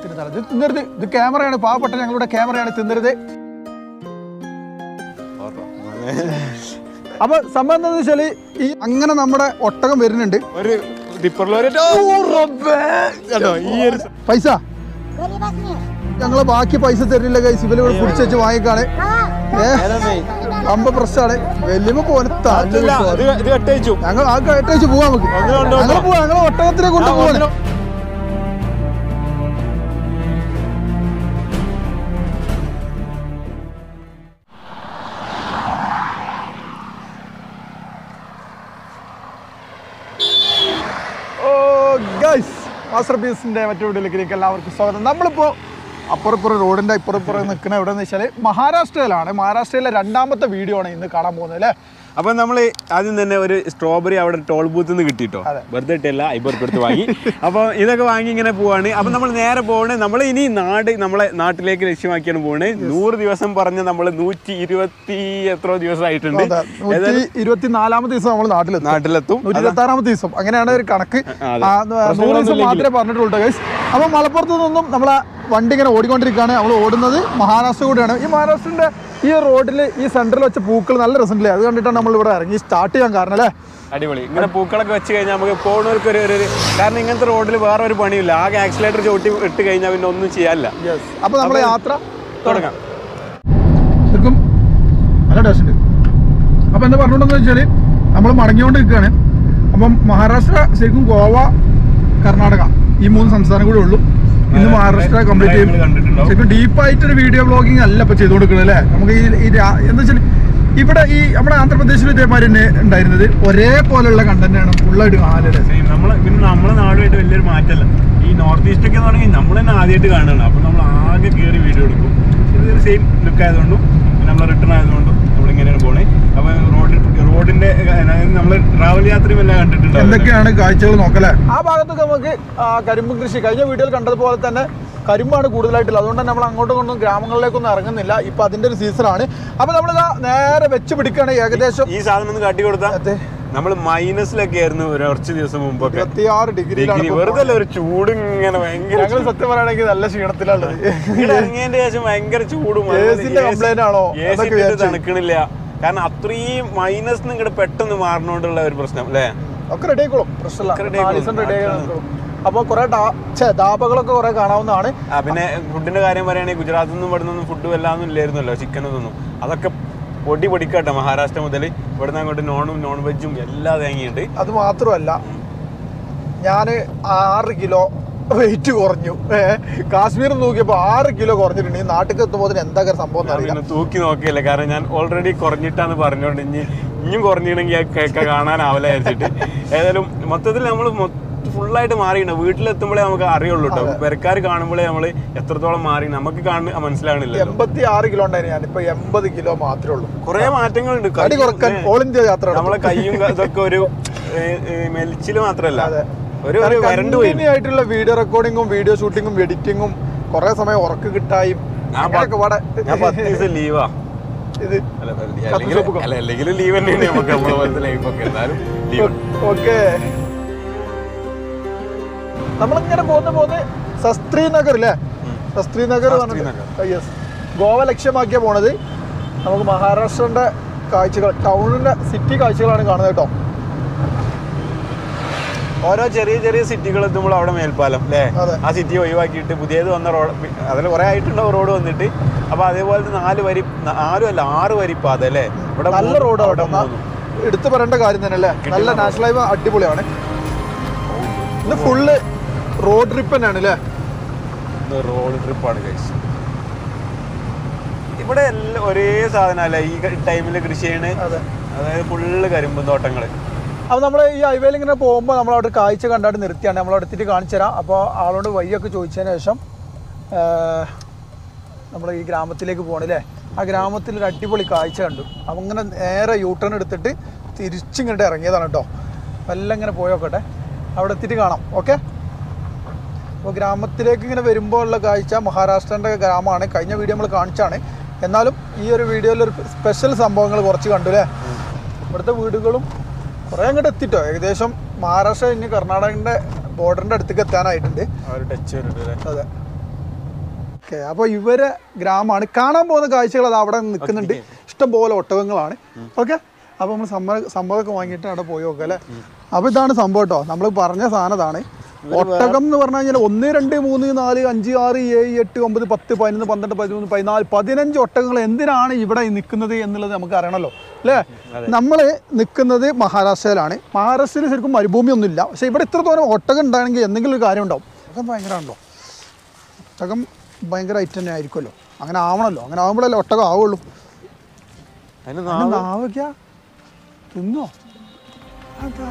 ദൈവത്തിന് തല ഇത് തിന്നരുത് ഇത് ക്യാമറയാണ് പാവപ്പെട്ട ഞങ്ങളുടെ ക്യാമറയാണ് തിന്നരുത് അപ്പൊ സംഭവം എന്താണെന്ന് വെച്ചാല് ഈ അങ്ങനെ നമ്മുടെ ഒട്ടകം വരുന്നുണ്ട് ഒരു ടിപ്പറിലൊരു കേട്ടോ ഈ ഒരു പൈസ ഞങ്ങള് ബാക്കി പൈസ തരില്ല കൈസ് ഇവര് ഇവിടെ പിടിച്ചു വെച്ച് വാങ്ങിക്കാണ് ഏ അമ്പ പ്രശ്നമാണ് വലിയ പോനെ തല്ല് ഇല്ല, കിട്ടുവാ. ഇത് ഇത് കെട്ടയച്ചു ഞങ്ങൾ ആ കേട്ടേച്ച് പോവാ നമുക്ക് ഒന്ന് കണ്ടോ, ഞങ്ങൾ പോവാ ഞങ്ങൾ ഒട്ടകത്തിനെ കൊണ്ട് പോവാണ് ഓ ഗൈസ് മാസ്റ്റർ പീസിന്റെ മറ്റു വീട്ടിലേക്ക് എല്ലാവർക്കും സ്വാഗതം നമ്മളിപ്പോ അപ്പുറപ്പുറം റോഡിന്റെ ഇപ്പുറപ്പുറം നിൽക്കുന്ന എവിടെ വെച്ചാൽ മഹാരാഷ്ട്രയിലാണ് മഹാരാഷ്ട്രയിലെ രണ്ടാമത്തെ വീഡിയോ ആണ് ഇന്ന് കാണാൻ പോകുന്നത് അല്ലേ അപ്പൊ നമ്മള് ആദ്യം തന്നെ ഒരു സ്ട്രോബെറി അവിടെ ടോൾ ബൂത്ത് നിന്ന് കിട്ടിട്ടോ അതെ. വെറുതെ ഇട്ടല്ല അയ്പത് എടുത്ത് വാങ്ങി അപ്പൊ ഇതൊക്കെ വാങ്ങി ഇങ്ങനെ പോവാണ് അപ്പൊ നമ്മൾ നേരെ പോകണേ നമ്മൾ ഇനി നാട് നമ്മളെ നാട്ടിലേക്ക് ലക്ഷ്യമാക്കിയാണ് പോകണേ നൂറ് ദിവസം പറഞ്ഞ നമ്മൾ നൂറ്റി ഇരുപത്തി എത്രയോ ദിവസമായിട്ടുണ്ട് അതെ, നൂറ്റി ഇരുപത്തിനാലാമത്തെ ദിവസം നമ്മൾ നാട്ടിലെത്തും നാട്ടിലെത്തും നൂറ്റി ഇരുപത്തി ആറാമത്തെ ദിവസം അങ്ങനെയാണ് ഒരു കണക്ക് അതെ. ആ, നൂറ് ദിവസം മാത്രമേ പറഞ്ഞിട്ടുള്ളൂ ഗൈസ് അപ്പൊ മലപ്പുറത്ത് നിന്നും നമ്മളെ വണ്ടി ഇങ്ങനെ ഓടിക്കൊണ്ടിരിക്കുകയാണ് നമ്മൾ ഓടുന്നത് മഹാരാഷ്ട്ര കൂടെയാണ് ഈ മഹാരാഷ്ട്രന്റെ ഈ റോഡിൽ ഈ സെന്ററിൽ വെച്ച പൂക്കൾ നല്ല രസമുണ്ടല്ലേ അത് കണ്ടിട്ടാണ് നമ്മൾ ഇവിടെ ഇറങ്ങി സ്റ്റാർട്ട് ചെയ്യാൻ കാരണം അല്ലേ അടിപൊളി ഇങ്ങനെ പൂക്കളൊക്കെ വെച്ച് കഴിഞ്ഞാൽ നമുക്ക് പോകുന്നവർക്ക് ഒരു ഒരു- ഒരു കാരണം ഇങ്ങനത്തെ റോഡിൽ വേറെ ഒരു പണിയില്ല ആകെ ആക്സിലേറ്റർ ചവിട്ടി ഇട്ട് കഴിഞ്ഞാൽ പിന്നെ ഒന്നും ചെയ്യാനില്ല യെസ് അപ്പൊ നമ്മളെ യാത്ര തുടങ്ങാം ശരിക്കും നല്ല ടേസ്റ്റ് ഉണ്ട് അപ്പൊ എന്താ പറഞ്ഞോണ്ടെന്ന് വെച്ചാല് നമ്മൾ മടങ്ങിക്കൊണ്ട് നിൽക്കുകയാണ് അപ്പം മഹാരാഷ്ട്ര ശരിക്കും ഗോവ കർണാടക ഈ മൂന്ന് സംസ്ഥാനം കൂടെ ഉള്ളൂ ഇന്ന് മഹാരാഷ്ട്ര കംപ്ലീറ്റ് ചെയ്യും നിങ്ങൾ കണ്ടിട്ടുണ്ടാവും. ശരിക്കും ഡീപ്പായിട്ടൊരു വീഡിയോ ബ്ലോഗിങ് അല്ല ഇപ്പൊ ചെയ്തു കൊടുക്കുന്നത് അല്ലേ നമുക്ക് ഈ ഈ രാ- എന്താ വെച്ചാൽ ഇവിടെ ഈ നമ്മുടെ ആന്ധ്രാപ്രദേശിൽ ഇതേമാതിരി തന്നെ ഉണ്ടായിരുന്നത് ഒരേപോലെയുള്ള കണ്ടന്റ് ആണ് ഫുള്ളായിട്ട് കാണാനല്ലേ Same. നമ്മള് പിന്നെ നമ്മളെ നാടുമായിട്ട് വലിയൊരു മാറ്റമല്ല ഈ നോർത്ത് ഈസ്റ്റ് ഒക്കെ എന്ന് പറഞ്ഞാൽ നമ്മൾ തന്നെ ആദ്യമായിട്ട് കാണുകയാണ് അപ്പോൾ നമ്മൾ ആകെ കയറി വീഡിയോ എടുക്കും ഇത് സെയിം ലുക്ക് ആയതുകൊണ്ടും പിന്നെ നമ്മൾ റിട്ടേൺ ആയതുകൊണ്ടും നമ്മൾ ഇങ്ങനെയാണ് പോണേ അപ്പോൾ റോഡ് റോഡിന്റെ നമ്മൾ ട്രാവൽ യാത്രയും എല്ലാം കണ്ടിട്ടുണ്ടാവും എന്തൊക്കെയാണ് കാഴ്ചകൾ നോക്കല്ലേ ആ ഭാഗത്തൊക്കെ നമുക്ക് ആ, കരിമ്പ് കൃഷി കഴിഞ്ഞ വീഡിയോയിൽ കണ്ടതുപോലെ തന്നെ കരിമ്പാണ് കൂടുതലായിട്ടുള്ളത് അതുകൊണ്ട് തന്നെ നമ്മൾ അങ്ങോട്ടും ഇങ്ങോട്ടും ഗ്രാമങ്ങളിലേക്കൊന്നും ഇറങ്ങുന്നില്ല ഇപ്പൊ അതിന്റെ ഒരു സീസണാണ് അപ്പൊ നമ്മളിതാ നേരെ വെച്ച് പിടിക്കുകയാണ് ഏകദേശം ഈ സാധനം ഒന്ന് കാട്ടി കൊടുത്താൽ അതെ, നമ്മൾ മൈനസിലൊക്കെ ആയിരുന്നു ഒരു കുറച്ച് ദിവസം മുമ്പൊക്കെ ഇരുപത്തിയാറ് ഡിഗ്രിയിലാണ് ഡിഗ്രി വെറുതെ അല്ല ഒരു ചൂട് ഇങ്ങനെ ഭയങ്കര ഞങ്ങൾ സത്യം പറയുകയാണെങ്കിൽ നല്ല ക്ഷീണത്തിലുള്ളത് ഇവിടെ ഇറങ്ങിയതിന്റെ ശേഷം ഭയങ്കര ചൂടും AC ന്റെ complaint ആണോ? അതൊക്കെ വിചാരിച്ചു. തണുക്കണില്ല കാരണം അത്രയും മൈനസ് ഇങ്ങോട്ട് പെട്ടെന്ന് മാറണോണ്ടുള്ള ഒരു പ്രശ്നം അല്ലേ ഒക്കെ റെഡി ആയിക്കോളും പ്രശ്നമില്ല ഒക്കെ ready ആയിക്കോളും. റെഡി ആയിക്കോളും അപ്പൊ കുറെ ധാബകളൊക്കെ കുറെ കാണാവുന്നതാണ് ആ പിന്നെ ഫുഡിന്റെ കാര്യം പറയുകയാണെങ്കിൽ ഗുജറാത്തിൽ നിന്നും ഇവിടെ നിന്നും ഫുഡ് വല്ലാതൊന്നും ഇല്ലായിരുന്നല്ലോ ചിക്കനൊന്നും അതൊക്കെ പൊടി പൊടിക്കട്ടെ മഹാരാഷ്ട്ര മുതൽ ഇവിടുന്ന് അങ്ങോട്ട് നോണും നോൺ വെജും എല്ലാം തേങ്ങിയുണ്ട് അത് മാത്രമല്ല ഞാൻ ആറ് കിലോ വെയിറ്റ് കുറഞ്ഞു ഏ കാശ്മീർ നോക്കിയപ്പോൾ ആറ് കിലോ കുറഞ്ഞിട്ടുണ്ട് ഈ നാട്ടിൽ എത്തുമ്പോൾ എന്താ സംഭവം ഞാൻ എന്നറിയില്ല പിന്നെ തൂക്കി നോക്കിയില്ല കാരണം ഞാൻ ഓൾറെഡി കുറഞ്ഞിട്ടാന്ന് പറഞ്ഞോണ്ട് ഇനി ഇനിയും കുറഞ്ഞിട്ടുണ്ടെങ്കിൽ കേൾക്ക കാണാനാവില്ല വിചാരിച്ചിട്ട് ഏതായാലും മൊത്തത്തിൽ നമ്മൾ ഫുള്ളായിട്ട് മാറിയിട്ടുണ്ട് വീട്ടിലെത്തുമ്പോഴേ നമുക്ക് അറിയുള്ളൂ കേട്ടോ പെരക്കാർ കാണുമ്പോഴേ നമ്മൾ എത്രത്തോളം മാറി നമുക്ക് കാണുന്ന മനസ്സിലാവണില്ല എൺപത്തി ആറ് കിലോ ഉണ്ടായിരുന്നു ഞാനിപ്പോ എൺപത് കിലോ മാത്രമേ ഉള്ളൂ കുറെ മാറ്റങ്ങളുണ്ട് കടി കുറക്കാൻ ഓൾ ഇന്ത്യ യാത്ര നടത്തും. നമ്മളെ കൈയും ക- ഇതൊക്കെ ഒരു മെലിച്ചില് മാത്രല്ല അതെ. ഒരു ഒരു വരണ്ടു പോയി Continue ആയിട്ടുള്ള വീഡിയോ റെക്കോർഡിങ്ങും വീഡിയോ ഷൂട്ടിങ്ങും എഡിറ്റിങ്ങും കുറെ സമയം ഉറക്ക് കിട്ടായും ഞാൻ അങ്ങനെയൊക്കെ പാടെ ഞാൻ പത്ത് ദിവസം ലീവാ ഇത് അല്ല അല്ലെങ്കിൽ അല്ല അല്ലെങ്കിൽ ലീവ് തന്നെയാണ് നമുക്ക് നമ്മളെ പോലത്തെ ലൈഫൊക്കെ എന്നാലും ലീവ് ഓക്കെ നമ്മളിങ്ങനെ പോകുന്ന പോകുന്ന സസ്ത്രി നഗർ അല്ലേ സസ്ത്രി നഗർ ശാസ്ത്രി യെസ് ഗോവ ലക്ഷ്യമാക്കിയ പോണത് നമുക്ക് മഹാരാഷ്ട്രന്റെ കാഴ്ചകൾ ടൗണിന്റെ സിറ്റി കാഴ്ചകളാണ് കാണുന്നത് കേട്ടോ ഓരോ ചെറിയ ചെറിയ സിറ്റികൾ എത്തുമ്പോൾ അവിടെ മേൽപ്പാലം അല്ലേ അതെ. ആ സിറ്റി ഒഴിവാക്കിയിട്ട് പുതിയത് വന്ന റോഡ് അതിൽ കുറെ ആയിട്ടുണ്ടാവും റോഡ് വന്നിട്ട് അപ്പൊ അതേപോലത്തെ നാല് വരി നാലും അല്ല ആറ് വരി പാത അല്ലേ ഇവിടെ നല്ല മൂന്ന്, റോഡ് അവിടെ അവിടെ മൂന്ന്. എടുത്തു പറയേണ്ട കാര്യം തന്നെ അല്ലേ നല്ല നാഷണൽ ഹൈവേ അടിപൊളിയാണ് ഇത് ഫുള്ള് റോഡ് ട്രിപ്പ് തന്നെയാണ് അല്ലേ ഇത് റോഡ് ട്രിപ്പാണ് കഴിച്ച് ഇവിടെ എല്ലാം ഒരേ സാധനമല്ല ഈ ടൈമിൽ കൃഷി ചെയ്യണ അതെ അതായത് ഫുള്ള് കരിമ്പും തോട്ടങ്ങള് അപ്പോൾ നമ്മൾ ഈ ഹൈവേയിൽ ഇങ്ങനെ പോകുമ്പോൾ നമ്മൾ അവിടെ കാഴ്ച കണ്ടായിട്ട് നിർത്തിയാണ് നമ്മൾ എടുത്തിട്ട് കാണിച്ചു തരാം അപ്പോൾ ആളോട് വഴിയൊക്കെ ചോദിച്ചതിന് ശേഷം നമ്മൾ ഈ ഗ്രാമത്തിലേക്ക് പോകണല്ലേ ആ ഗ്രാമത്തിൽ ഒരു അടിപൊളി കാഴ്ച കണ്ടു അപ്പം ഇങ്ങനെ നേരെ യൂട്ടേൺ എടുത്തിട്ട് തിരിച്ചിങ്ങോട്ട് ഇറങ്ങിയതാണ് കേട്ടോ എല്ലാം ഇങ്ങനെ പോയോക്കട്ടെ അവിടെ എത്തിയിട്ട് കാണാം ഓക്കെ അപ്പോൾ ഗ്രാമത്തിലേക്ക് ഇങ്ങനെ വരുമ്പോൾ ഉള്ള കാഴ്ച മഹാരാഷ്ട്രൻ്റെ ഗ്രാമമാണ് കഴിഞ്ഞ വീഡിയോ നമ്മൾ കാണിച്ചാണ് എന്നാലും ഈ ഒരു വീഡിയോയിൽ ഒരു സ്പെഷ്യൽ സംഭവങ്ങൾ കുറച്ച് കണ്ടു അല്ലേ ഇവിടുത്തെ വീടുകളും കുറേ അങ്ങോട്ട് എത്തിട്ടോ ഏകദേശം മഹാരാഷ്ട്ര കഴിഞ്ഞ് കർണാടകൻ്റെ ബോർഡറിൻ്റെ അടുത്തേക്ക് എത്താനായിട്ടുണ്ട് ആ ഒരു ടച്ച് വരുന്നുണ്ട് അല്ലേ അതെ ഓക്കെ അപ്പോൾ ഇവരെ ഗ്രാമമാണ് കാണാൻ പോകുന്ന കാഴ്ചകൾ അത് അവിടെ നിൽക്കുന്നുണ്ട് ഇഷ്ടം പോലെ ഒട്ടകങ്ങളാണ് ഓക്കെ അപ്പോൾ നമ്മൾ സമ്മ സമ്മതമൊക്കെ വാങ്ങിയിട്ട് അവിടെ പോയി നോക്കാം അല്ലേ അപ്പോൾ ഇതാണ് സംഭവം കേട്ടോ നമ്മൾ പറഞ്ഞ സാധനം ഇതാണ് ഒട്ടകം എന്ന് പറഞ്ഞു കഴിഞ്ഞാൽ ഒന്ന് രണ്ട് മൂന്ന് നാല് അഞ്ച് ആറ് ഏഴ് എട്ട് ഒമ്പത് പത്ത് പതിനൊന്ന് പന്ത്രണ്ട് പതിമൂന്ന് പതിനാല് പതിനഞ്ച് ഒട്ടകങ്ങൾ എന്തിനാണ് ഇവിടെ നിൽക്കുന്നത് എന്നുള്ളത് നമുക്ക് അറിയണമല്ലോ അല്ലേ നമ്മൾ നിൽക്കുന്നത് മഹാരാഷ്ട്രയിലാണ് മഹാരാഷ്ട്രയിൽ ശരിക്കും മരുഭൂമി ഒന്നുമില്ല പക്ഷേ ഇവിടെ ഇത്ര തോന്നെ ഒട്ടകം ഉണ്ടാണെങ്കിൽ എന്തെങ്കിലും ഒരു കാര്യം ഉണ്ടാവും ഒട്ടകം ഭയങ്കരമാണല്ലോ ഒട്ടകം ഭയങ്കര ഐറ്റം തന്നെ ആയിരിക്കുമല്ലോ അങ്ങനെ ആവണമല്ലോ അങ്ങനെ ആവുമ്പോഴല്ലേ ഒട്ടകം ആവുള്ളൂ അതിന് അതിന് നാവൊക്കെയാ തിന്നോ അതാ.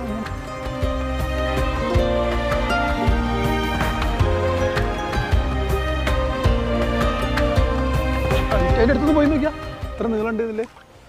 അതിന്റെ അടുത്തുനിന്ന് പോയി നോക്കിയാ എത്ര നീളമുണ്ട് ഇതില്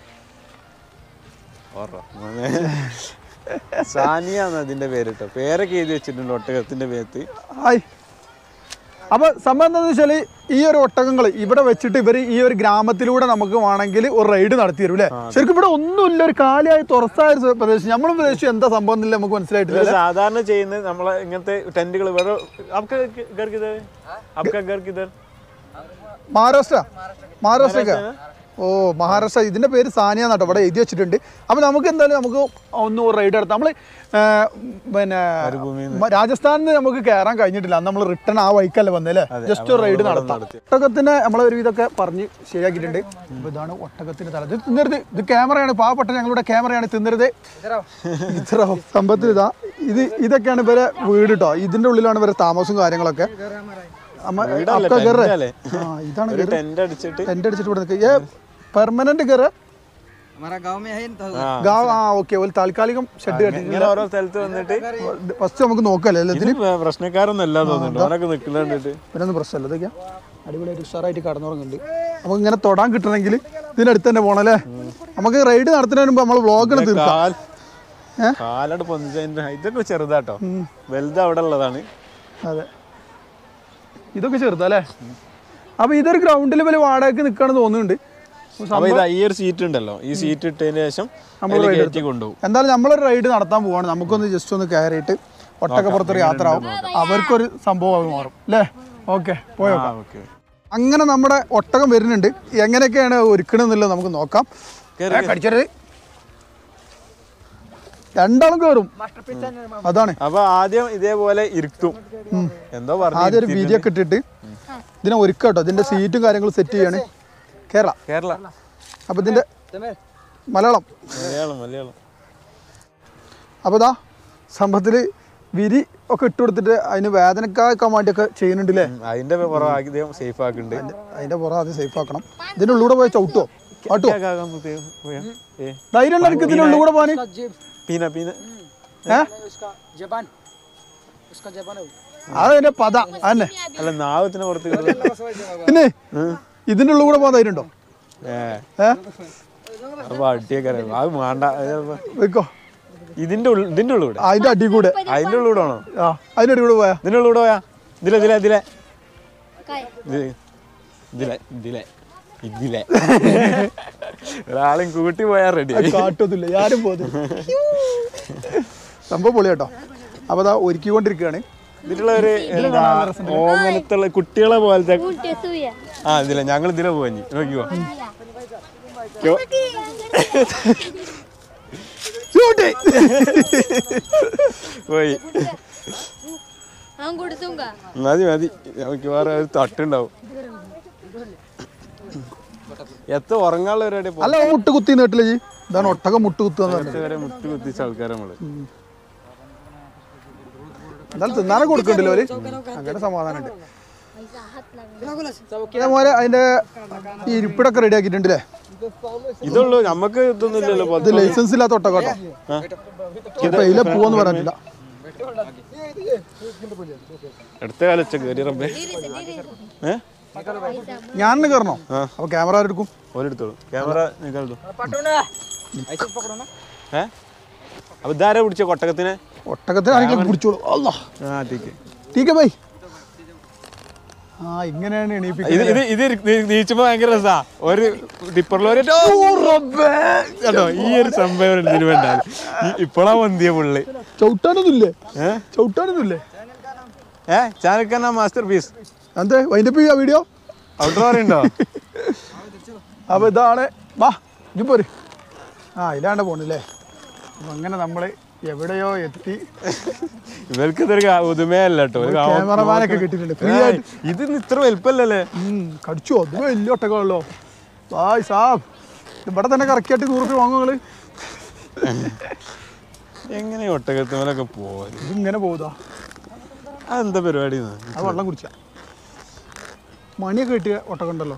സാനിയ എന്ന് അതിന്റെ പേര് കേട്ടോ പേരൊക്കെ എഴുതി വെച്ചിട്ടുണ്ട് ഒട്ടകത്തിന്റെ പേര് ഹായ് അപ്പൊ സംഭവം എന്താണെന്ന് വെച്ചാല് ഈ ഒരു ഒട്ടകങ്ങൾ ഇവിടെ വെച്ചിട്ട് ഇവർ ഈ ഒരു ഗ്രാമത്തിലൂടെ നമുക്ക് വേണമെങ്കിൽ ഒരു റൈഡ് നടത്തി തരും അല്ലേ ശരിക്കും ഇവിടെ ഒന്നുമില്ല ഒരു കാലിയായ തുറസായ ഒരു പ്രദേശം നമ്മളും പ്രദേശം എന്താ സംഭവം എന്നില്ല നമുക്ക് മനസ്സിലായിട്ടില്ല ഇത് സാധാരണ ചെയ്യുന്നത് നമ്മളെ ഇങ്ങനത്തെ ടെന്റുകൾ വേറെ आपका घर किधर है आपका घर किधर മഹാരാഷ്ട്ര മഹാരാഷ്ട്രക്ക ഓ മഹാരാഷ്ട്ര ഇതിന്റെ പേര് സാനിയ എന്നാട്ടോ ഇവിടെ എഴുതി വെച്ചിട്ടുണ്ട് അപ്പൊ നമുക്ക് എന്തായാലും നമുക്ക് ഒന്ന് റൈഡ് നടത്താം നമ്മള് ആ, പിന്നെ മ- രാജസ്ഥാനിൽ നിന്ന് നമുക്ക് കയറാൻ കഴിഞ്ഞിട്ടില്ല അന്ന് നമ്മൾ റിട്ടേൺ ആ വഴിക്കല്ലേ വന്നല്ലേ ജസ്റ്റ് ഒരു റൈഡ് നടത്താം ഒട്ടകത്തിന് നമ്മളെ ഒരു ഇതൊക്കെ പറഞ്ഞ് ശരിയാക്കിയിട്ടുണ്ട് അപ്പൊ ഇതാണ് ഒട്ടകത്തിന്റെ തല ഇത് തിന്നരുത് ഇത് ക്യാമറയാണ് പാവപ്പെട്ട ഞങ്ങളുടെ ക്യാമറയാണ് തിന്നരുത് ഇത്ര സംഭവത്തിൽ ഇതാ ഇത് ഇതൊക്കെയാണ് ഇവരെ വീട് കേട്ടോ ഇതിന്റെ ഉള്ളിലാണ് ഇവരെ താമസവും കാര്യങ്ങളൊക്കെ അമ്മ വീടല്ല, അക്ക കയറ്. tent അല്ലേ? ആ ഇതാണ് ഒരു ടെന്റ് അടിച്ചിട്ട് ടെന്റ് അടിച്ചിട്ട് ഇവിടെ നിൽക്കുക പെർമനന്റ് കയറ് हमारा गांव में है ना तो ആ, ഗാവ് ആ ഓക്കെ ഒരു താൽക്കാലികം ഷെഡ് കെട്ടിട്ട് ഇങ്ങനെ ഓരോ സ്ഥലത്ത് വന്നിട്ട് ഫസ്റ്റ് നമുക്ക് നോക്കല്ലേ ഇത് എല്ലാത്തിനും പ്രശ്നക്കാരൊന്നും അല്ല തോന്നുന്നുണ്ട് അവരൊക്കെ നിൽക്കുന്ന കണ്ടിട്ട് പിന്നെ ഒന്നും പ്രശ്നമല്ല ഇതൊക്കെ അടിപൊളിയായിട്ട് ഉഷാറായിട്ട് കടന്നുറങ്ങുന്നുണ്ട് നമുക്ക് ഇങ്ങനെ തൊടാൻ കിട്ടണമെങ്കിൽ ഇതിനടുത്ത് തന്നെ പോകണല്ലേ നമുക്ക് റൈഡ് നടത്തുന്നതിന് മുമ്പ് നമ്മൾ വ്ളോഗിന് തീർക്കാം കാൽ ഏ? കാലട് പൊന്തിച്ചതിന്റെ ഇതൊക്കെ ചെറുതാട്ടോ വലുത് അവിടെ ഉള്ളതാണ് അതെ ഇതൊക്കെ ചെറുതല്ലേ അപ്പൊ ഇതൊരു ഗ്രൗണ്ടിൽ വലിയ വാടകയ്ക്ക് നിൽക്കുകയാണെന്ന് തോന്നുന്നുണ്ട് അപ്പൊ ഇതാ ഈ ഒരു സീറ്റ് ഉണ്ടല്ലോ ഈ സീറ്റ് ഇട്ടതിന് ശേഷം അതില് കയറ്റി കൊണ്ടുപോകും എന്തായാലും നമ്മളൊരു റൈഡ് നടത്താൻ പോവാണ് നമുക്കൊന്ന് ജസ്റ്റ് ഒന്ന് കയറിയിട്ട് ഒട്ടക്കപ്പുറത്തൊരു യാത്ര ആവും അവർക്കൊരു സംഭവം മാറും അല്ലേ ഓക്കെ പോയോ ആ ഓക്കെ അങ്ങനെ നമ്മുടെ ഒട്ടകം വരുന്നുണ്ട് എങ്ങനെയൊക്കെയാണ് ഒരുക്കണമെന്നുള്ളത് നമുക്ക് നോക്കാം ഏ, കടിച്ചരുത് രണ്ടാളും കയറും അതാണ് അപ്പൊ ആദ്യം ഇതേപോലെ ഇരുത്തും എന്തോ പറഞ്ഞു ആദ്യം ഒരു വീഡിയോ ഒക്കെ ഇട്ടിട്ട് ഇതിനെ ഒരുക്കാം കേട്ടോ ഇതിന്റെ സീറ്റും കാര്യങ്ങളും സെറ്റ് ചെയ്യാണ് കേരള കേരള അപ്പൊ ഇതിന്റെ മലയാളം മലയാളം മലയാളം അപ്പോൾ ഇതാ സംഭവത്തിൽ വിരി ഒക്കെ ഇട്ട് കൊടുത്തിട്ട് അതിന് വേദനക്കാക്കാൻ വേണ്ടിയൊക്കെ ചെയ്യുന്നുണ്ട് അല്ലേ ഉം, അതിന്റെ പുറം ആദ്യം സേഫ് ആക്കുന്നുണ്ട് അതിന്റെ പുറം ആദ്യം സേഫ് ആക്കണം ഇതിന്റെ ഉള്ളിലൂടെ പോയി ചവിട്ടോ ആട്ടോ ആകാൻ മുത്തേ, പോയാ? ഏ, ധൈര്യം എനിക്ക് ഇതിന്റെ ഉള്ളിലൂടെ പോകാന് പീന പീന ഏ उसका जबान उसका जबान है वो। അതതിന്റെ പത അതന്നെ അല്ല നാവത്തിന് പുറത്ത് കിടന്ന്. പിന്നെ ഇതിന്റെ ഉള്ളിൽ കൂടെ പോകാൻ ധൈര്യം ഉണ്ടോ ഏ ഏ അപ്പൊ അടിയൊക്കെ അറിയാം. അത് വേണ്ട അത് ഇപ്പൊ വെക്കോ ഇതിന്റെ ഉള്ളിൽ ഇതിന്റെ ഉള്ളിലൂടെ അതിന്റെ അടി കൂടെ അതിന്റെ ഉള്ളിലൂടെ ആണോ ആ അതിന്റെ അടി കൂടെ പോയാ ഇതിന്റെ ഉള്ളിലൂടെ പോയാ ഇതിലെ ഇതിലെ ഇതിലെ ഇത് ഇതിലെ ഇതിലെ ഇതിലെ ഒരാളും കൂട്ടി പോയാ റെഡി കാട്ടൊന്നുമില്ല ആരും പോകുന്നു സംഭവം പൊളി കേട്ടോ അപ്പൊ അതാ ഒരുക്കിക്കൊണ്ടിരിക്കുകയാണ് ഇതിലുള്ള ഒരു എന്താ ഓമനത്തുള്ള കുട്ടികളെ പോലത്തെ Punta suya. ആ ഇതിലെ ഞങ്ങൾ ഇതിലെ പോഞ്ഞി നോക്കിക്കോ ക്യോ? ചൂട്ടി. പോയി Ang കൊടുത്തുങ്ക മതി മതി നമുക്ക് വേറെ ഒരു തട്ടുണ്ടാവും എത്ര ഉറങ്ങാനുള്ള പരിപാടി പോ- അല്ല മുട്ട് കുത്തി നീട്ടില്ല ജി ഇതാണ് ഒട്ടകം മുട്ട് കുത്തുക എന്ന് പറഞ്ഞത് വരെ മുട്ട് കുത്തിച്ച ആൾക്കാർ നമ്മള് എന്നാലും തിന്നാനൊക്കെ കൊടുക്കണ്ടല്ലോ അവര് അങ്ങനെ സമാധാനമുണ്ട് Kena gula sa അതേപോലെ അതിന്റെ ഈ ഇരിപ്പിടൊക്കെ റെഡി ആക്കിയിട്ടുണ്ട് അല്ലേ ഇതുള്ളൂ നമുക്ക് ഇതൊന്നും ഇല്ലല്ലോ ഇത് ലൈസൻസ് ഇല്ലാത്ത ഒട്ടകം കേട്ടോ ചിലപ്പോ ഇതിലെ പോവെന്ന് പറഞ്ഞിട്ടില്ല അടുത്ത കാലച്ച കയറി റബ്ബേ ഏ ഞാൻ കയറണോ അപ്പൊ ക്യാമറ എടുക്കും ഓരെടുത്തോളൂ ക്യാമറ നിങ്ങളെടുത്തു ऐसे पकड़ो ना ഏ അപ്പൊ ഇതാരാ പിടിച്ച കൊട്ടകത്തിനെ ഒട്ടകത്തിന് ആരെങ്കിലും പിടിച്ചോളൂ അല്ല ആ തീക്ക് ടീക്കെ ബൈ ആ ഇങ്ങനെയാണ് എണീപ്പിക്കുന്നത് ഇത് ഇത് ഇത് നീച്ചുമ്പോ ഭയങ്കര രസാ ഒരു ടിപ്പറിൽ കേട്ടോ ഈ ഒരു സംഭവം ഇതിന് വേണ്ട ഇപ്പോഴാ വന്തിയ പുള്ളി ചവിട്ടാനൊന്നുമില്ലേ ഏ ചവിട്ടാനൊന്നുമില്ലേ ഏ ചാനക്കാന മാസ്റ്റർ പീസ് എന്തേ വൈൻഡപ്പ് ചെയ്യാ വീഡിയോ ഔട്ടർ പറയുണ്ടോ അപ്പോൾ ഇതാണ് വാ ഇനി പോര് ആ ഇല്ലാണ്ട് പോണില്ലേ അപ്പം അങ്ങനെ നമ്മൾ എവിടെയോ എത്തി ഇവർക്ക് ഇതൊരു പുതുമയല്ല കേട്ടോ ഒരു കാ- ക്യാമറമാനൊക്കെ കിട്ടിയിട്ടുണ്ട് ഫ്രീ ആയിട്ട് ഇത് ഇത്ര വലുപ്പല്ലല്ലേ ഉം, കടിച്ചോ അത് വലിയ ഒട്ടകമല്ലോ ബായ് സാബ് ഇവിടെ തന്നെ കറക്റ്റായിട്ട് നൂറ് രൂപ വാങ്ങും നിങ്ങള് എങ്ങനെ ഒട്ടകത്തുമലൊക്കെ പോവാൻ ഇതിങ്ങനെ പോകുതാ അതെന്താ പരിപാടി ആ വെള്ളം കുടിച്ച മണിയൊക്കെ കിട്ടിയ ഒട്ടകം ഉണ്ടല്ലോ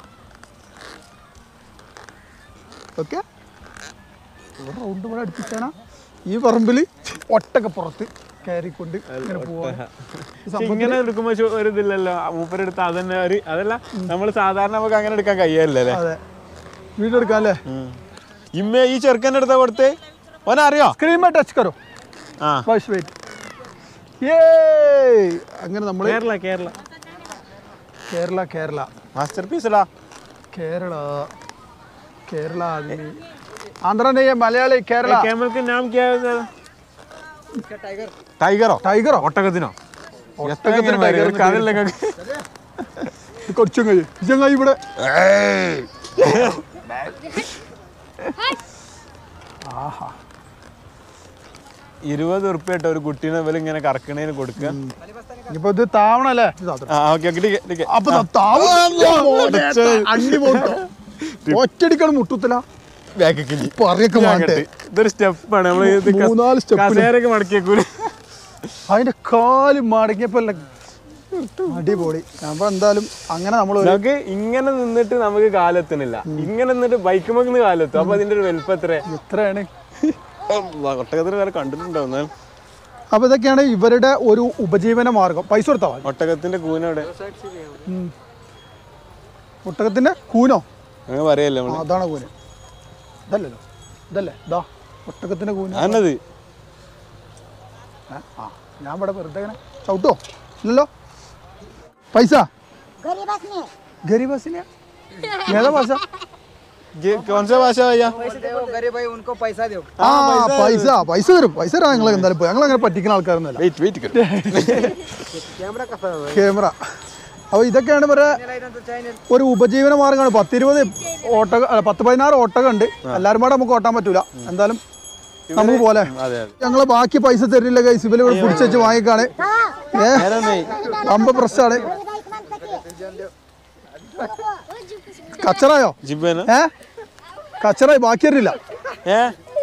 ഓക്കെ റൗണ്ട് ഇവിടെ അടുപ്പിച്ചാണ് ഈ പറമ്പിൽ ഒട്ടകപ്പുറത്ത് കയറിക്കൊണ്ട് ഇങ്ങനെ പോവാണ് ഈ സംഭവത്തില് ഇങ്ങനെ എടുക്കുമ്പോ ചോ- ഒരു ഇതില്ലല്ലോ മൂപ്പരെടുത്ത് അതന്നെ ഒരു അതല്ല നമ്മൾ സാധാരണ നമുക്ക് അങ്ങനെ എടുക്കാൻ കഴിയല്ലേ അതെ വീഡിയോ എടുക്കാം അല്ലേ ഇമ്മ ഈ ചെറുക്കൻ്റെ അടുത്താ കൊടുത്തേ ഓനെ അറിയോ സ്ക്രീൻ മേ ടച്ച് കറോ ആ വാഷ് വെയിറ്റ് ഏ അങ്ങനെ നമ്മൾ കേരള കേരള കേരള കേരള മാസ്റ്റർ പീസടാ കേരള കേരള आदमी आंध्र नहीं है मलयाली केरला കേമൽക്ക് നാം ക്യാ टाइगर ടൈഗറോ ടൈഗറോ ഒട്ടകത്തിനോ ഒട്ടകത്തിന് tiger എന്ന് കഥല്ല കുറച്ചും കഴിയും ഇജങ്ങ ഇവിടെ ആഹാ ഇരുപത് ഉറുപ്പ്യ ഇട്ടോ ഒരു കുട്ടീനെ ഇവര് ഇങ്ങനെ കറക്കണേന് കൊടുക്കുക ഇനിയിപ്പോ ഇത് താവണല്ലേ ഇത് താത്തണം. ആ ഓക്കെ ഓക്കെ അപ്പൊ ദാ താവണം. അണ്ടി പോട്ടോ ഒറ്റടിക്കാണ് മുട്ടുത്തില്ല ബാക്കിൽ പറയൊക്കെ മാറ്റേ ഇതൊരു സ്റ്റെപ്പാണ് നമ്മൾ ഇത് കസ- മൂന്നാല് step ല്. കസേരയൊക്കെ മടക്കിയേക്കൂല അതിന്റെ കാല് മടങ്ങിയപ്പോ അല്ല അടിപൊളി അപ്പൊ എന്തായാലും അങ്ങനെ നമ്മൾ നമുക്ക് ഇങ്ങനെ നിന്നിട്ട് നമുക്ക് കാലെത്തണില്ല ഇങ്ങനെ നിന്നിട്ട് ബൈക്ക് നിന്ന് കാലെത്തും അപ്പൊ അതിന്റെ ഒരു വലുപ്പം എത്ര എത്രയാണ് ഒട്ടകത്തിന് വേറെ കണ്ടിട്ടുണ്ടോ എന്നാൽ അപ്പൊ ഇതൊക്കെയാണ് ഇവരുടെ ഒരു ഉപജീവന മാർഗം പൈസ കൊടുത്താൽ മതി ഒട്ടകത്തിന്റെ കൂനവിടെ ഒട്ടകത്തിന്റെ കൂനോ അങ്ങനെ പറയല്ലേ ആ, നമ്മള് അതാണ് കൂന് ഇതല്ലല്ലോ ഇതല്ലേ ഇതാ ഒട്ടകത്തിന്റെ കൂന് ആണത് ഏ? ആ ഞാൻ ഇവിടെ വെറുതെ ഇങ്ങനെ ചവിട്ടോ ഇല്ലല്ലോ പൈസ गरीबासने ഗരീബസിനെ ഏതാ പൈസ കോൺസ ഭാഷ ഭയ്യ पैसे दो गरीब भाई उनको पैसा दो ആ പൈസ പൈസ തരും പൈസ തരാം നിങ്ങൾ എന്തായാലും പോയി ഞങ്ങൾ അങ്ങനെ പറ്റിക്കുന്ന ആൾക്കാരൊന്നുമല്ല വെയിറ്റ് വെയിറ്റ് कैमरा का फैला ക്യാമറ അപ്പോൾ ഇതൊക്കെയാണ് ഇവരെ इधर तो चैनल ഒരു ഉപജീവന മാർഗ്ഗമാണ് പത്തിരുപത് ഒട്ടക അല്ല, പത്ത് പതിനാറ് ഒട്ടകം ഉണ്ട് എല്ലാവരും കൂടെ നമുക്ക് ഓട്ടാൻ പറ്റൂല എന്തായാലും നമുക്ക് പോലെ അതെ അതെ ഞങ്ങള് ബാക്കി പൈസ തരില്ല കൈസ് ഇവര് ഇവിടെ പിടിച്ചു വെച്ച് വാങ്ങിക്കാണ് ഏ അമ്പ പ്രശ്നമാണ് കച്ചറായോ ജിബേന ഏ കച്ചറായി ബാക്കി തരില്ല ഏ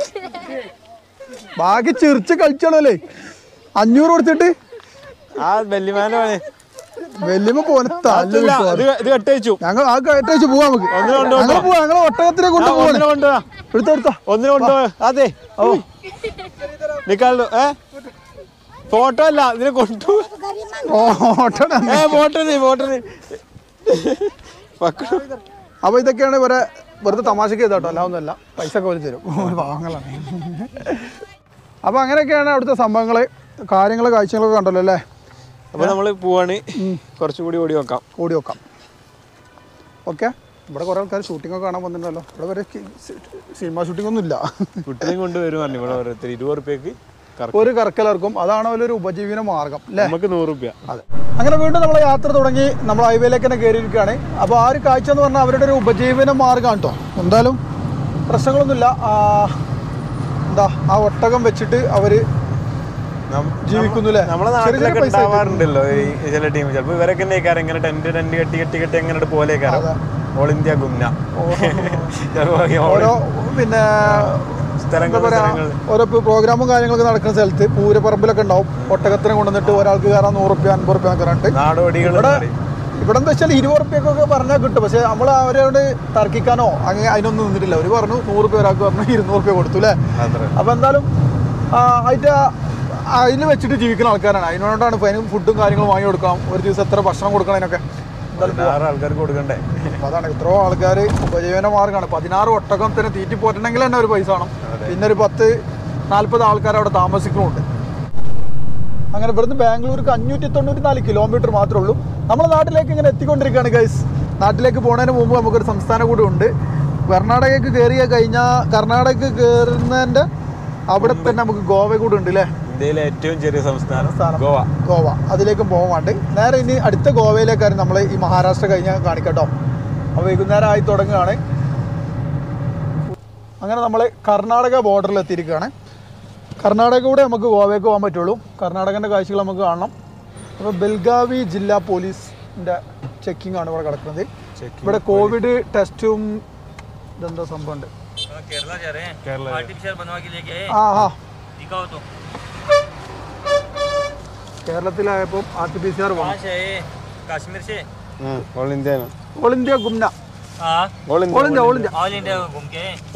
ബാക്കി ചിരിച്ച് കളിച്ചാണല്ലേ അഞ്ഞൂറ് കൊടുത്തിട്ട് ആ വെല്ലിമാന്റെ പണി വല്യമ്മ പോനെ തല്ല് ഇല്ല, കിട്ടുവാ. ഇത് ഇത് കെട്ടയച്ചു ഞങ്ങൾ ആ കയറ്റച്ച് പോവാ നമുക്ക് ഒന്നിനെ കൊണ്ടുപോ. ഞങ്ങൾ പോവാ ഞങ്ങൾ ഒട്ടകത്തിനെ കൊണ്ട് പോവാണ് ഒന്നിനെ കൊണ്ടുപോവാ എടുത്തോ എടുത്തോ ഒന്നിനെ കൊണ്ടുപോവാ അതെ ഓ നിക്കാളു ഏ ഫോട്ടോ അല്ല ഇതിനെ കൊണ്ടു ഓ, ഓട്ടട ഏ ഫോട്ടോ നീ ഫോട്ടോ നീ പക്ക അപ്പൊ ഇതൊക്കെയാണ് ഇവരെ വെറുതെ തമാശക്ക് ചെയ്തോട്ടോ അല്ല ഒന്നുമല്ല പൈസ ഒക്കെ വലിച്ചു തരും ഒരു പാവങ്ങളാണ് അപ്പൊ അങ്ങനെയൊക്കെയാണ് അവിടുത്തെ സംഭവങ്ങള് കാര്യങ്ങള് കാഴ്ചകളൊക്കെ കണ്ടല്ലോ അല്ലേ അപ്പൊ നമ്മള് പോവാണ് കുറച്ചുകൂടി ഓടി നോക്കാം ഓടി വെക്കാം ഓക്കെ ഇവിടെ കുറേ ആൾക്കാർ ഷൂട്ടിംഗ് ഒക്കെ കാണാൻ വന്നിട്ടുണ്ടല്ലോ ഇവിടെ വരെ സിനിമ ഷൂട്ടിംഗ് ഒന്നും ഇല്ല കുട്ടിനെ കൊണ്ടുവരും പറഞ്ഞു ഇവിടെ ഓരോരുത്തർ ഇരുപത് റുപ്യക്ക് കറക്റ്റ് ഒരു കറക്കലർക്കും അതാണ് ഒരു ഉപജീവന മാർഗം അല്ലേ നമുക്ക് നൂറ് റുപ്യ അതെ അങ്ങനെ വീണ്ടും നമ്മൾ യാത്ര തുടങ്ങി നമ്മൾ ഹൈവേയിലേക്ക് തന്നെ കയറിയിരിക്കുകയാണ് അപ്പോൾ ആ ഒരു കാഴ്ച എന്ന് പറഞ്ഞാൽ അവരുടെ ഒരു ഉപജീവന മാർഗ്ഗമാണ് കേട്ടോ എന്തായാലും പ്രശ്നങ്ങളൊന്നുമില്ല ആ, എന്താ ആ ഒട്ടകം വെച്ചിട്ട് അവര് ജീവിക്കുന്നു അല്ലേ നമ്മളെ ചെറിയ ചെറിയ നാട്ടിലൊക്കെ പൈസ ആയിട്ട്. ഉണ്ടാവാറുണ്ടല്ലോ ഈ ചില ടീം ചിലപ്പോ ഇവരൊക്കെ തന്നെയാക്കാരം ഇങ്ങനെ ടെന്റ് ടെന്റ് കെട്ടി കെട്ടി കെട്ടി അങ്ങനെ പോലെയൊക്കെ ഓൾ ഇന്ത്യ ഗുംന ചിലപ്പോ ഈ all ഓരോ പിന്നെ സ്ഥലങ്ങൾ എന്താ പറയാ സ്ഥലങ്ങൾ ഓരോ പ്രോഗ്രാമും കാര്യങ്ങളൊക്കെ നടക്കുന്ന സ്ഥലത്ത് പൂരപ്പറമ്പിലൊക്കെ ഉണ്ടാവും ഒട്ടകത്തിനെ കൊണ്ടുവന്നിട്ട് ഒരാൾക്ക് കയറാൻ നൂറ് റുപ്യ അൻപത് റുപ്യ ഒക്കെ പറഞ്ഞിട്ട് നാടോടികൾ ഇവിടെ ഇവിടെ എന്താ വെച്ചാൽ ഇരുപത് റുപ്യൊക്കെ പറഞ്ഞാൽ കിട്ടും പക്ഷെ നമ്മൾ അവരോട് തർക്കിക്കാനോ അങ്ങനെ അതിനൊന്നും നിന്നിട്ടില്ല അവർ പറഞ്ഞു നൂറ് റുപ്യ ഒരാൾക്ക് പറഞ്ഞു ഇരുന്നൂറ് റുപ്യ കൊടുത്തു അല്ലേ അത്ര അപ്പോൾ എന്തായാലും അതിൻ്റെ അതിൽ വെച്ചിട്ട് ജീവിക്കുന്ന ആൾക്കാരാണ് അതിനോടാണ് ഇപ്പോൾ അതിന് ഫുഡും കാര്യങ്ങളും വാങ്ങി കൊടുക്കണം ഒരു ദിവസം എത്ര ഭക്ഷണം കൊടുക്കണം അതിനൊക്കെ പതിനാറ് ആൾക്കാർക്ക് കൊടുക്കണ്ടേ അപ്പോൾ അതാണ് എത്രയോ ആൾക്കാർ ഉപജീവന മാർഗ്ഗമാണ് പതിനാറ് ഒട്ടകത്തിന് തീറ്റി പോറ്റണമെങ്കിൽ തന്നെ ഒരു പൈസ വേണം പിന്നെ ഒരു പത്ത് നാൽപ്പത് ആൾക്കാർ അവിടെ താമസിക്കുന്നുണ്ട് അങ്ങനെ ഇവിടുന്ന് ബാംഗ്ലൂർക്ക് അഞ്ഞൂറ്റി തൊണ്ണൂറ്റി നാല് കിലോമീറ്റർ മാത്രമേ ഉള്ളൂ നമ്മുടെ നാട്ടിലേക്ക് ഇങ്ങനെ എത്തിക്കൊണ്ടിരിക്കുകയാണ് ഗൈസ് നാട്ടിലേക്ക് പോകുന്നതിന് മുമ്പ് നമുക്കൊരു സംസ്ഥാനം കൂടി ഉണ്ട് കർണാടകയ്ക്ക് കയറിയ കഴിഞ്ഞാൽ കർണാടകയ്ക്ക് കയറുന്നതിൻ്റെ അവിടെ തന്നെ നമുക്ക് ഗോവ കൂടെ ഉണ്ട് അല്ലേ ഇന്ത്യയിലെ ഏറ്റവും ചെറിയ സംസ്ഥാനം സംസ്ഥാനം. ഗോവ ഗോവ അതിലേക്കും പോകാൻ വേണ്ടി നേരെ ഇനി അടുത്ത ഗോവയിലേക്കാണ് നമ്മൾ ഈ മഹാരാഷ്ട്ര കഴിഞ്ഞാൽ കാണിക്കട്ടോ അപ്പോൾ വൈകുന്നേരം ആയി തുടങ്ങുകയാണ് അങ്ങനെ നമ്മൾ കർണാടക ബോർഡറിൽ എത്തിയിരിക്കുകയാണ് കർണാടക കൂടെ നമുക്ക് ഗോവയ്ക്ക് പോകാൻ പറ്റുള്ളൂ കർണാടകൻ്റെ കാഴ്ചകൾ നമുക്ക് കാണണം അപ്പോൾ ബെൽഗാവി ജില്ലാ പോലീസിൻ്റെ ചെക്കിംഗ് ആണ് ഇവിടെ കിടക്കുന്നത് ഇവിടെ കോവിഡ് ടെസ്റ്റും ഇതെന്താ സംഭവം ഉണ്ട് केरला जा रहे हैं केरला जा- आर्टिफिशियल बनवा के लेके आए ആ ആ दिखाओ तो കേരളത്തിലായപ്പോൾ R T P C R कहाँ से है कश्मीर से ഓൾ ഇന്ത്യ ഓൾ ഇന്ത്യ ഗുംന हाँ all all India all India all India घूम के आए।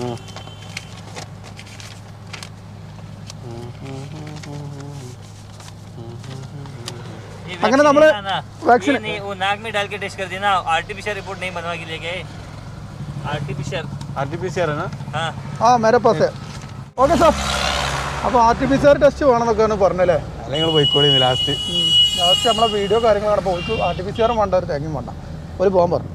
ये अगर vaccine हमने है ना, vaccine- ये नहीं वो नाक में डाल के टेस्ट कर देना आर्टिफिशियल रिपोर्ट नहीं बनवा के लेके आए artificial R T P C R हाँ ആ മേരെ പാസേ ഓക്കെ സാർ അപ്പോൾ R T P C R test വേണമെന്നൊക്കെയാണ് പറഞ്ഞല്ലേ അല്ലെങ്കിൽ നിങ്ങൾ പോയിക്കോളി ലാസ്റ്റ് ലാസ്റ്റ് നമ്മളെ വീഡിയോ കാര്യങ്ങൾ കാണുമ്പോൾ ഓർക്ക് R T P C R വേണ്ട ഒരു തേങ്ങയും വേണ്ട ഒരു പോകാൻ പറഞ്ഞു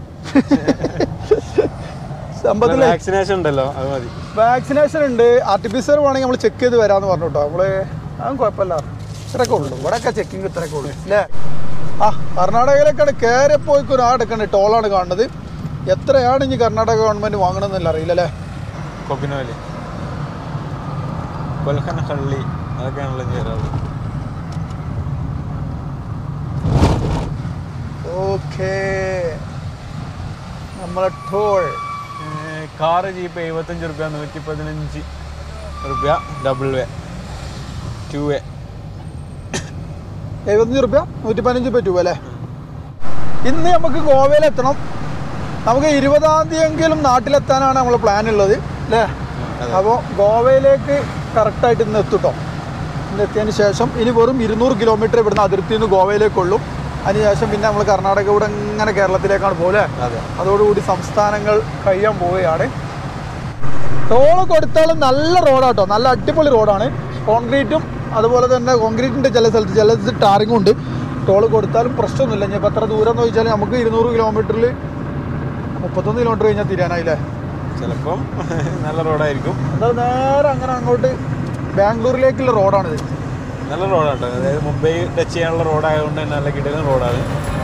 സംഭവത്തിൽ വാക്സിനേഷൻ ഉണ്ടല്ലോ അത് മതി വാക്സിനേഷൻ ഉണ്ട് R T P C R വേണമെങ്കിൽ നമ്മൾ ചെക്ക് ചെയ്ത് വരാമെന്ന് പറഞ്ഞു കേട്ടോ നമ്മൾ അതും കുഴപ്പമില്ല ഇത്രയൊക്കെ ഉള്ളൂ ഇവിടെയൊക്കെ ചെക്കിങ് ഇത്രയൊക്കെ ഉള്ളൂ അല്ലേ ആ കർണാടകയിലേക്കാണ് കയറിപ്പോയിക്കൊരു ആ എടുക്കണേ ടോളാണ് കാണുന്നത് എത്രയാണ് ഇനി കർണാടക ഗവൺമെൻറ് വാങ്ങണമെന്നല്ല അറിയില്ല അല്ലേ കൊക്കിനോലി കൊൽക്കൻ ഹള്ളി അതൊക്കെയാണല്ലോ ചേരാറ് ഓക്കേ നമ്മളെ ടോൾ കാറ് ജീപ്പ് എഴുപത്തഞ്ച് റുപ്യ നൂറ്റി പതിനഞ്ച് റുപ്യ ഡബിൾ വേ ടു വേ എഴുപത്തഞ്ച് റുപ്യ നൂറ്റി പതിനഞ്ച് രൂപ ടൂബ് അല്ലേ ഇന്ന് നമുക്ക് ഗോവയിലെത്തണം നമുക്ക് ഇരുപതാം തീയതിയെങ്കിലും നാട്ടിലെത്താനാണ് നമ്മൾ പ്ലാൻ ഉള്ളത് അല്ലേ അപ്പോൾ ഗോവയിലേക്ക് കറക്റ്റായിട്ട് ഇന്ന് എത്തുട്ടോ ഇന്ന് എത്തിയതിന് ശേഷം ഇനി വെറും ഇരുന്നൂറ് കിലോമീറ്റർ ഇവിടുന്ന് അതിർത്തിയിൽ നിന്ന് ഗോവയിലേക്കുള്ളൂ അതിനുശേഷം പിന്നെ നമ്മൾ കർണാടക കൂടെ ഇങ്ങനെ കേരളത്തിലേക്കാണ് പോലെ അതെ അതോടുകൂടി സംസ്ഥാനങ്ങൾ കഴിയാൻ പോവുകയാണ് ടോള് കൊടുത്താലും നല്ല റോഡാട്ടോ നല്ല അടിപൊളി റോഡാണ് കോൺക്രീറ്റും അതുപോലെ തന്നെ കോൺക്രീറ്റിൻ്റെ ചില സ്ഥലത്ത് ചില സ്ഥലത്ത് ടാറിങ്ങും ഉണ്ട് ടോള് കൊടുത്താലും പ്രശ്നമൊന്നുമില്ല ഇനിയിപ്പോൾ എത്ര ദൂരം എന്ന് ചോദിച്ചാൽ നമുക്ക് ഇരുന്നൂറ് കിലോമീറ്ററിൽ മുപ്പത്തൊന്ന് കിലോമീറ്റർ കഴിഞ്ഞാൽ തീരാനായില്ലേ ചിലപ്പം നല്ല റോഡായിരിക്കും എന്തായാലും നേരെ അങ്ങനെ അങ്ങോട്ട് ബാംഗ്ലൂരിലേക്കുള്ള റോഡാണിത് നല്ല റോഡാട്ടോ അതായത് മുംബൈ ടച്ച് ചെയ്യാനുള്ള റോഡായതുകൊണ്ട് തന്നെ നല്ല കിടലൻ റോഡാണ്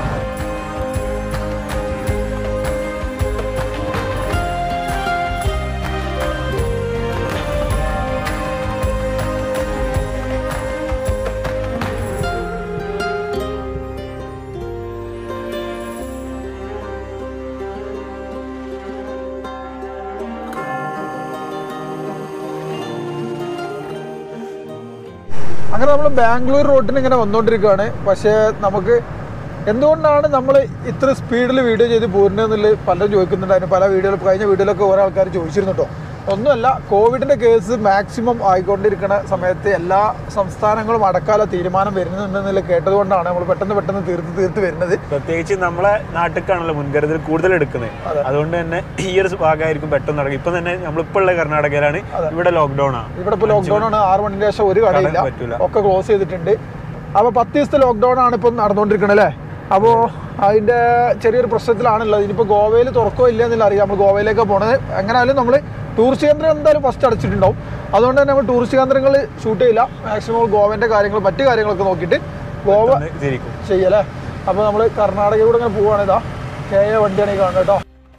അങ്ങനെ നമ്മൾ ബാംഗ്ലൂർ റോഡിന് ഇങ്ങനെ വന്നുകൊണ്ടിരിക്കുകയാണ് പക്ഷേ നമുക്ക് എന്തുകൊണ്ടാണ് നമ്മൾ ഇത്ര സ്പീഡിൽ വീഡിയോ ചെയ്ത് പോരുന്നതെന്നുള്ളത് പലരും ചോദിക്കുന്നുണ്ടായിരുന്നു പല വീഡിയോയിൽ കഴിഞ്ഞ വീഡിയോയിലൊക്കെ ഓരോ ആൾക്കാർ ചോദിച്ചിരുന്നു കേട്ടോ ഒന്നുമല്ല കോവിഡിൻ്റെ കേസ് മാക്സിമം ആയിക്കൊണ്ടിരിക്കുന്ന സമയത്ത് എല്ലാ സംസ്ഥാനങ്ങളും അടക്കാല തീരുമാനം വരുന്നുണ്ടെന്നുള്ള കേട്ടതുകൊണ്ടാണ് നമ്മൾ പെട്ടെന്ന് പെട്ടെന്ന് തീർത്ത് തീർത്ത് വരുന്നത് പ്രത്യേകിച്ച് നമ്മളെ നാട്ടിലേക്കാണല്ലോ മുൻകരുതൽ കൂടുതൽ എടുക്കുന്നത് അതെ. അതുകൊണ്ട് തന്നെ ഈ ഒരു ഭാഗമായിരിക്കും പെട്ടെന്ന് നടക്കും ഇപ്പൊ തന്നെ നമ്മളിപ്പോൾ ഉള്ള കർണാടകയിലാണ് ഇവിടെ ലോക്ക്ഡൌൺ ആണ് ഇവിടെ ഇപ്പോൾ ലോക്ക്ഡൗൺ ആണ് ആറ് മണിന് ശേഷം ഒരു കടയില്ല കട പറ്റൂല. ഒക്കെ ക്ലോസ് ചെയ്തിട്ടുണ്ട് അപ്പോൾ പത്ത് ദിവസത്തെ ലോക്ക്ഡൗൺ ആണ് ഇപ്പം നടന്നുകൊണ്ടിരിക്കണത് അല്ലേ അപ്പോൾ അതിൻ്റെ ചെറിയൊരു പ്രശ്നത്തിലാണുള്ളത് ഇനിയിപ്പോൾ ഗോവയിൽ തുറക്കോ ഇല്ല എന്നില്ല അറിയാം നമ്മൾ ഗോവയിലേക്ക് പോണത് എങ്ങനെയായാലും നമ്മൾ ടൂറിസ്റ്റ് കേന്ദ്രം എന്തായാലും ഫസ്റ്റ് അടച്ചിട്ടുണ്ടാവും അതുകൊണ്ട് തന്നെ നമ്മൾ ടൂറിസ്റ്റ് കേന്ദ്രങ്ങൾ ഷൂട്ട് ചെയ്യില്ല മാക്സിമം ഗോവൻ്റെ കാര്യങ്ങൾ മറ്റു കാര്യങ്ങളൊക്കെ നോക്കിയിട്ട് ഗോവ പെട്ടെന്ന് തിരിക്കും ചെയ്യല്ലേ അപ്പോൾ നമ്മൾ കർണാടകയിലൂടെ ഇങ്ങനെ പോവാണ് ഇതാ കെ എ വണ്ടിയാണ് ഈ കാണുന്നത് കേട്ടോ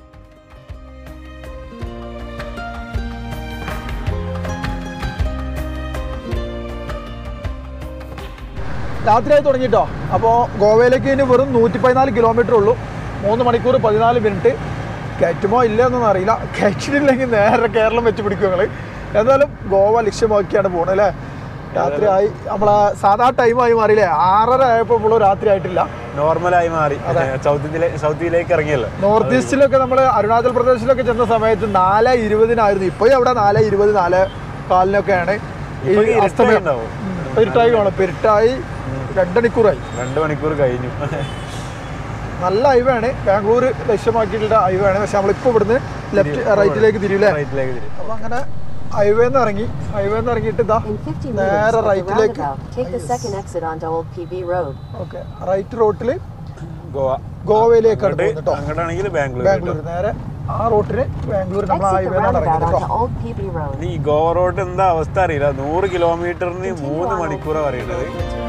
രാത്രിയായി തുടങ്ങിട്ടോ അപ്പോൾ ഗോവയിലേക്ക് ഇനി വെറും നൂറ്റി പതിനാല് കിലോമീറ്റർ ഉള്ളൂ മൂന്ന് മണിക്കൂർ പതിനാല് മിനിറ്റ് കയറ്റുമോ ഇല്ല എന്നൊന്നും അറിയില്ല കയറ്റിട്ടില്ലെങ്കിൽ നേരെ കേരളം വെച്ച് പിടിക്കും ഞങ്ങൾ എന്തായാലും ഗോവ ലക്ഷ്യമാക്കിയാണ് പോണത് അല്ലേ രാത്രിയായി നമ്മളെ സാധാ ടൈമായി മാറിയില്ലേ ആറര ആയപ്പോൾ ഇപ്പോൾ രാത്രി ആയിട്ടില്ല നോർമലായി മാറി സൗത്തിലെ സൗത്തിയിലേക്ക് ഇറങ്ങിയല്ലോ നോർത്ത് ഈസ്റ്റിലൊക്കെ നമ്മൾ അരുണാചൽ പ്രദേശിലൊക്കെ ചെന്ന സമയത്ത് നാല് ഇരുപതിനായിരുന്നു ഇപ്പോഴും അവിടെ നാല് ഇരുപത് നാല് കാലിനൊക്കെയാണ് ഈ ഇപ്പൊ ഇരുട്ടായി അസ്തമയം ഉണ്ടാവും. ഉം, ഇരുട്ടായി കാണും പെരുട്ടായി രണ്ടണിക്കൂറായി രണ്ട് മണിക്കൂർ കഴിഞ്ഞു നല്ല ഹൈവേ ആണ് ബാംഗ്ലൂർ ലക്ഷ്യമാക്കിയിട്ടുള്ള ഹൈവേ ആണ് പക്ഷെ നമ്മളിപ്പോൾ ഇവിടുന്ന് ലെഫ്റ്റ് റൈറ്റിലേക്ക് തിരിയില്ലേ റൈറ്റിലേക്ക് തിരി അപ്പൊ അങ്ങനെ ഹൈവേന്ന് ഇറങ്ങി ഹൈവേന്ന് ഇറങ്ങിയിട്ട് ഇതാ In 50 നേരെ meters, go റൈറ്റിലേക്ക് roundabout. Take the second exit onto Old PV Road. Okay right റോട്ടിൽ ഗോവ ഗോവയിലേക്കാണ് അങ്ങോട്ട് പോകുന്നത് കേട്ടോ അങ്ങോട്ടാണെങ്കിൽ ബാംഗ്ലൂർ ബാംഗ്ലൂർ നേരെ ആ റോട്ടിന് ബാംഗ്ലൂർ നമ്മൾ Exit the ഹൈവേയിലാണ് roundabout ഇറങ്ങിയത് കേട്ടോ onto Old PB Road. ഈ ഗോവ റോഡ് എന്താ അവസ്ഥ അറിയില്ല നൂറ് കിലോമീറ്ററിന് മൂന്ന് മണിക്കൂറാണ് പറയുന്നത്